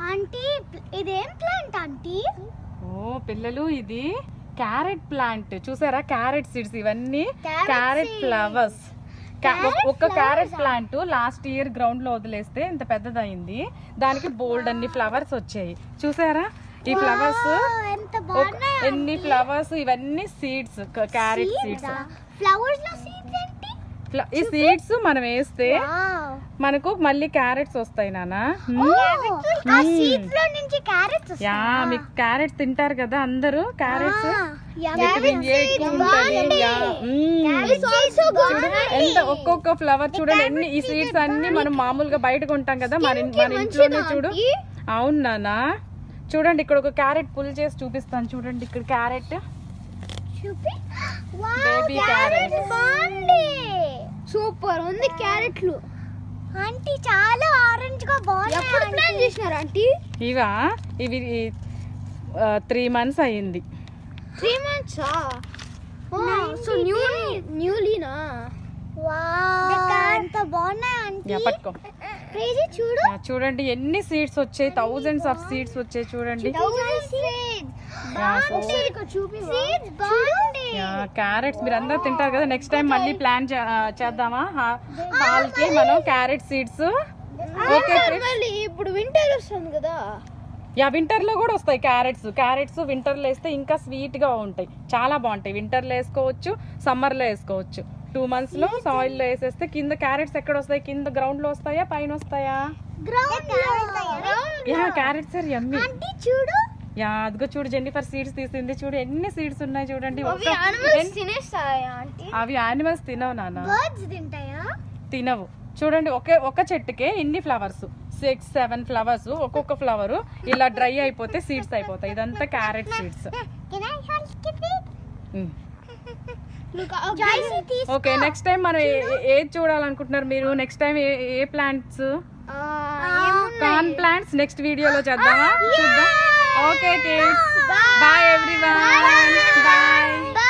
Aunty ఇదేం plant aunty ఓ పిల్లలు ఇది క్యారెట్ ప్లాంట్ చూసారా క్యారెట్ సీడ్స్ ఇవన్నీ Carrot carrot seeds. Flowers Carrot ఒక క్యారెట్ flowers ఆ? ప్లాంట్ లాస్ట్ ఇయర్ గ్రౌండ్ లో వదిలేస్తే ఇంత పెద్దదయింది దానికి బోల్డ్ అన్ని ఫ్లవర్స్ వచ్చాయి చూసారా ఈ ఫ్లవర్స్ ఎంత బాగున్నాయి ఎన్ని ఫ్లవర్స్ ఇవన్నీ సీడ్స్ క్యారెట్ సీడ్స్ ఫ్లవర్స్ లో సీడ్స్ ఏంటి ఈ సీడ్స్ మనం వేస్తే వావ్ మనకు మళ్ళీ క్యారెట్స్ వస్తాయి నానా ఆ సీడ్స్ లో నుంచి క్యారెట్స్ యా మీకు క్యారెట్స్ తింటారు కదా అందరూ క్యారెట్స్ క్యారెట్ విటమిన్ ఏ ఎక్కువ ఉంటది యా, మ్మ్. ఎంత ఒక్కొక్క ఫ్లవర్ చూడండి ఎన్ని ఈ సీడ్స్ అన్ని మనం మామూలుగా బయట కొంటాం కదా మన మన ఇంట్లోనే చూడు అవును నానా చూడండి ఇక్కడ ఒక క్యారెట్ పుల్ చేసి చూపిస్తాను చూడండి ఇక్కడ క్యారెట్ చూపి Baby carrot. బాగుంది సూపర్ ఉంది క్యారెట్లు ఆంటీ చాలా ఆరెంజ్ గా బాగుంది ఎప్పుడు ప్లాన్ చేసినారు ఆంటీ ఇవా ఇవి త్రీ మంత్స్ అయ్యింది త్రీ మంత్స్ సో న్యూ న్యూలీనా వావ్ ఎంత బాగున్నాయి ఆంటీ యా, పట్టుకో క్రేజీ చూడు యా, చూడండి ఎన్ని సీడ్స్ వచ్చాయి థౌజండ్స్ ఆఫ్ సీడ్స్ వచ్చాయి చూడండి క్యారెట్స్ మీరు అందరూ తింటారు కదా నెక్స్ట్ టైం మళ్ళీ ప్లాన్ చేద్దామా హాల్ కి మనం క్యారెట్ సీడ్స్ ఓకే ఇప్పుడు వింటర్ వస్తుంది కదా యా వింటర్ లో కూడా వస్తాయి క్యారెట్స్ క్యారెట్స్ వింటర్ లో వేస్తే ఇంకా స్వీట్ గా ఉంటాయి చాలా బాగుంటాయి వింటర్ లో వేసుకోవచ్చు సమ్మర్ లో వేసుకోవచ్చు టూ మంత్స్ లో సాయిల్ లో వేసేస్తే కింద క్యారెట్స్ ఎక్కడ వస్తాయి కింద గ్రౌండ్ లో వస్తాయా పైన వస్తాయా ground yeah carrots are yummy aunty చూడు యా అదిగో చూడు జెన్నిఫర్ సీడ్స్ తీసింది చూడు ఎన్ని సీడ్స్ ఉన్నాయి చూడండి అవి ఒక్క- animals ఎన్- తినేస్తాయా ఆంటీ అవి యానిమల్స్ తినవు నాన్న బర్డ్స్ తింటాయా తినవు చూడండి ఒకే ఒక చెట్టుకే ఇన్ని ఫ్లవర్స్ సిక్స్ సెవెన్ ఫ్లవర్స్ ఒక్కొక్క ఫ్లవర్ ఇలా డ్రై అయిపోతే సీడ్స్ అయిపోతాయి ఇదంతా carrot seeds Can I help it? Look, Joyce, తీసుకో. ఓకే నెక్స్ట్ టైం మనం ఏ- ఏ- ఏది చూడాలనుకుంటున్నారు మీరు నెక్స్ట్ టైం ఏ ఏ ప్లాంట్స్ ఆ, ఏమున్నాయి? కార్న్ ప్లాంట్స్ నెక్స్ట్ వీడియోలో చేద్దామా చూద్దాం okay kids bye everyone bye